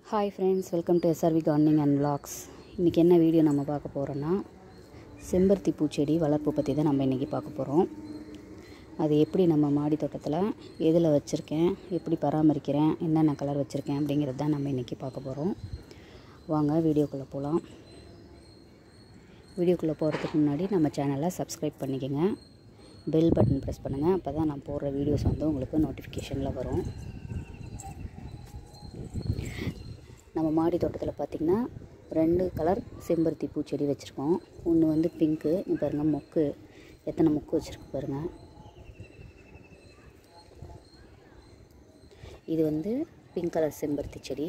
hi friends welcome to SRV gardening and vlogs இன்றைக்கி என்ன video நம்ம பார்க்க போகிறோன்னா செம்பருத்தி பூச்செடி வளர்ப்பு பற்றி தான் நம்ம இன்றைக்கி பார்க்க போகிறோம் அது எப்படி நம்ம மாடி தோட்டத்தில் எதில் வச்சுருக்கேன் எப்படி பராமரிக்கிறேன் என்னென்ன கலர் வச்சுருக்கேன் அப்படிங்கிறது தான் நம்ம இன்றைக்கி பார்க்க போகிறோம் வாங்க வீடியோக்குள்ளே போகலாம் வீடியோக்குள்ளே போகிறதுக்கு முன்னாடி நம்ம சேனலை சப்ஸ்கிரைப் பண்ணிக்கோங்க பெல் பட்டன் ப்ரெஸ் பண்ணுங்கள் அப்போ தான் நான் போடுற வீடியோஸ் வந்து உங்களுக்கு நோட்டிஃபிகேஷனில் வரும் நம்ம மாடி தோட்டத்தில் பார்த்திங்கன்னா ரெண்டு கலர் செம்பருத்தி பூச்செடி வச்சுருக்கோம் ஒன்று வந்து பிங்க்கு இங்க பாருங்கள் மொக்கு எத்தனை மொக்கு வச்சுருக்கு பாருங்கள் இது வந்து பிங்க் கலர் செம்பருத்தி செடி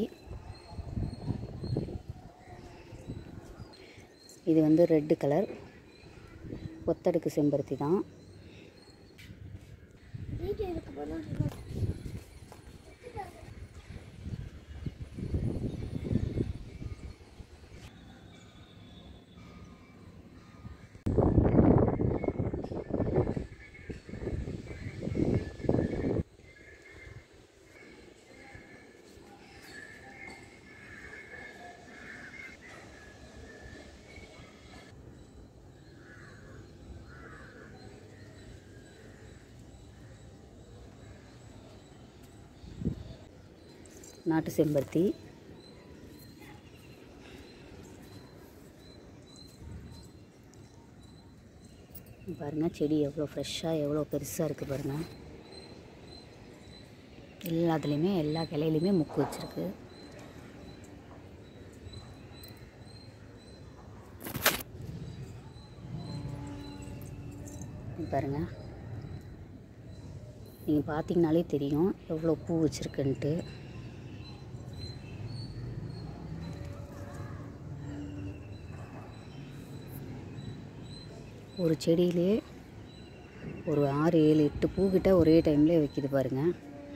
இது வந்து ரெட்டு கலர் ஒத்தடுக்கு செம்பருத்தி தான் நாட்டு செம்பருத்தி பாருங்கள் செடி எவ்வளோ ஃப்ரெஷ்ஷாக எவ்வளோ பெருசாக இருக்குது பாருங்கள் எல்லாத்துலேயுமே எல்லா கிளையிலையுமே முக்கு வச்சுருக்கு பாருங்கள் நீங்கள் பார்த்தீங்கனாலே தெரியும் எவ்வளோ பூ வச்சுருக்குன்ட்டு ஒரு செடியிலே ஒரு ஆறு ஏழு எட்டு பூக்கிட்ட ஒரே டைம்லேயே வைக்கிது பாருங்கள்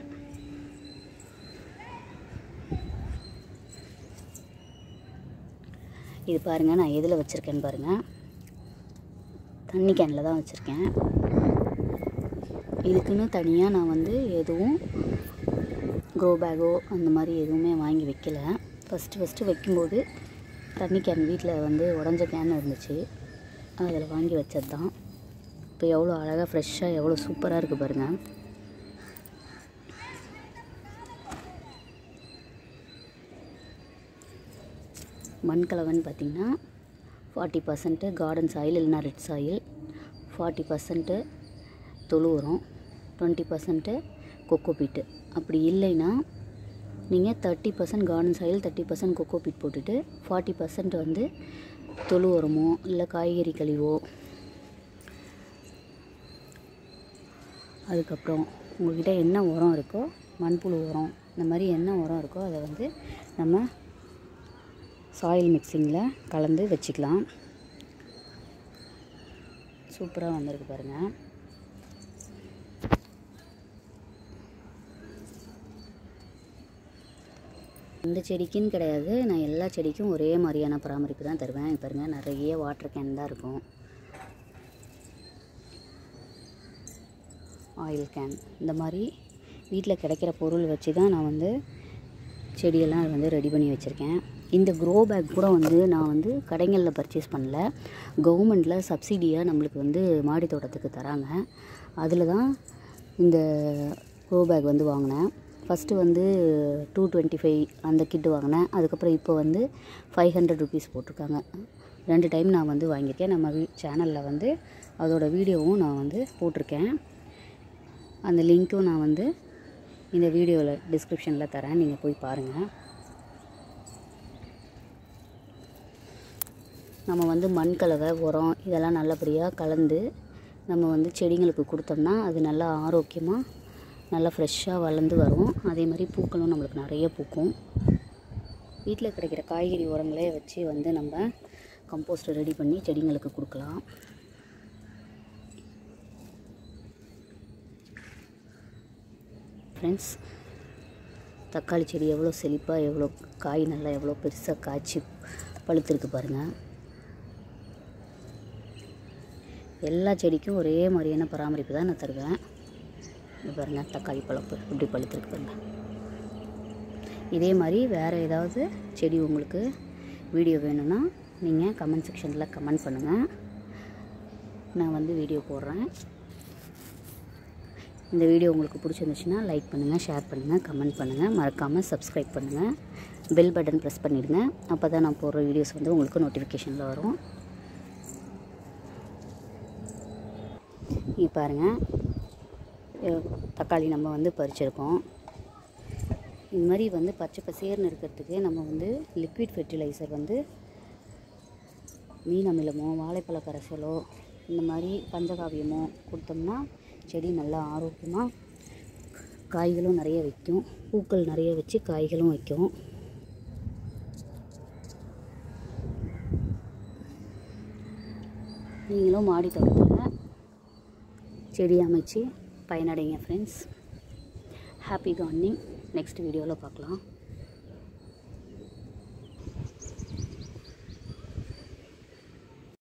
இது பாருங்கள் நான் எதில் வச்சுருக்கேன்னு பாருங்கள் தண்ணி கேனில் தான் வச்சுருக்கேன் இதுக்குன்னு தனியாக நான் வந்து எதுவும் க்ரோ பேக்கோ அந்த மாதிரி எதுவுமே வாங்கி வைக்கல ஃபஸ்ட்டு ஃபஸ்ட்டு வைக்கும்போது தண்ணி கேன் வீட்டில் வந்து உடஞ்ச கேன் இருந்துச்சு அதில் வாங்கி வச்சது தான் இப்போ எவ்வளோ அழகாக ஃப்ரெஷ்ஷாக எவ்வளோ சூப்பராக இருக்குது பாருங்கள் மண் கலவைன்னு பார்த்திங்கன்னா ஃபார்ட்டி பர்சன்ட்டு கார்டன் சாயில் இல்லைனா ரெட் சாயில் ஃபார்ட்டி பர்சன்ட்டு தொழு உரம் டுவெண்ட்டி பர்சன்ட்டு கொக்கோ பீட்டு அப்படி இல்லைன்னா நீங்கள் thirty percent garden soil thirty percent coco peat போட்டுட்டு ஃபார்ட்டி பர்சன்ட் வந்து தொழு உரமோ இல்லை காய்கறி கழிவோ அதுக்கப்புறம் உங்கள்கிட்ட என்ன உரம் இருக்கோ மண்புழு உரம் இந்த மாதிரி என்ன உரம் இருக்கோ அதை வந்து நம்ம சாயில் மிக்சிங்கில் கலந்து வச்சுக்கலாம் சூப்பராக வந்திருக்கு பாருங்கள் இந்த செடிக்குன்னு கிடையாது நான் எல்லா செடிக்கும் ஒரே மாதிரியான பராமரிப்பு தான் தருவேன் பாருங்கள் நிறைய வாட்டர் கேன் தான் இருக்கும் ஆயில் கேன் இந்த மாதிரி வீட்டில் கிடைக்கிற பொருள் வச்சு தான் நான் வந்து செடியெல்லாம் வந்து ரெடி பண்ணி வச்சுருக்கேன் இந்த க்ரோ பேக் கூட வந்து நான் வந்து கடைகளில் பர்ச்சேஸ் பண்ணல கவர்மெண்ட்டில் சப்சிடியாக நம்மளுக்கு வந்து மாடி தோட்டத்துக்கு தராங்க அதில் தான் இந்த க்ரோ பேக் வந்து வாங்கினேன் ஃபஸ்ட்டு வந்து டூ டுவெண்ட்டி ஃபைவ் அந்த கிட்டு வாங்கினேன் அதுக்கப்புறம் இப்போ வந்து ஃபைவ் ஹண்ட்ரட் ருபீஸ் போட்டிருக்காங்க ரெண்டு டைம் நான் வந்து வாங்கியிருக்கேன் நம்ம வீ சேனலில் வந்து அதோடய வீடியோவும் நான் வந்து போட்டிருக்கேன் அந்த லிங்க்கும் நான் வந்து இந்த வீடியோவில் டிஸ்கிரிப்ஷனில் தரேன் நீங்கள் போய் பாருங்கள் நம்ம வந்து மண் கலவை உரம் இதெல்லாம் நல்லபடியாக கலந்து நம்ம வந்து செடிங்களுக்கு கொடுத்தோம்னா அது நல்லா ஆரோக்கியமாக நல்லா ஃப்ரெஷ்ஷாக வளர்ந்து வரும் அதே மாதிரி பூக்களும் நம்மளுக்கு நிறைய பூக்கும் வீட்டில் கிடைக்கிற காய்கறி உரங்களே வச்சு வந்து நம்ம கம்போஸ்ட்டை ரெடி பண்ணி செடிங்களுக்கு கொடுக்கலாம் ஃப்ரெண்ட்ஸ் தக்காளி செடி எவ்வளோ செழிப்பாக எவ்வளோ காய் நல்லா எவ்வளோ பெருசாக காய்ச்சி பழுத்திருக்கு பாருங்கள் எல்லா செடிக்கும் ஒரே மாதிரியான பராமரிப்பு தான் நான் தருவேன் இது பாருங்கள் தக்காளி பழப்பு இப்படி பழுத்திருக்கு பாருங்க இதே மாதிரி வேறு ஏதாவது செடி உங்களுக்கு வீடியோ வேணும்னா நீங்கள் கமெண்ட் செக்ஷனில் கமெண்ட் பண்ணுங்கள் நான் வந்து வீடியோ போடுறேன் இந்த வீடியோ உங்களுக்கு பிடிச்சிருந்துச்சுன்னா லைக் பண்ணுங்கள் ஷேர் பண்ணுங்கள் கமெண்ட் பண்ணுங்கள் மறக்காமல் சப்ஸ்கிரைப் பண்ணுங்கள் பெல் பட்டன் ப்ரெஸ் பண்ணிவிடுங்க அப்போ தான் நான் போடுற வீடியோஸ் வந்து உங்களுக்கு நோட்டிஃபிகேஷனில் வரும் இங்கே பாருங்கள் அஹ் தக்காளி நம்ம வந்து பறிச்சிருக்கோம் இது மாதிரி வந்து பச்சை பசேர்னு இருக்கிறதுக்கு நம்ம வந்து லிக்விட் ஃபெர்டிலைசர் வந்து மீன் அமிலமோ வாழைப்பழ கரைசலோ இந்த மாதிரி பஞ்சகாவியமோ கொடுத்தோம்னா செடி நல்லா ஆரோக்கியமாக காய்களும் நிறைய வைக்கும் பூக்கள் நிறைய வச்சு காய்களும் வைக்கும் நீங்களும் மாடி தோட்டத்தில் செடி அமைச்சு பயனடைங்க ஃப்ரெண்ட்ஸ் ஹாப்பி கார்டனிங் நெக்ஸ்ட் வீடியோவில் பார்க்கலாம்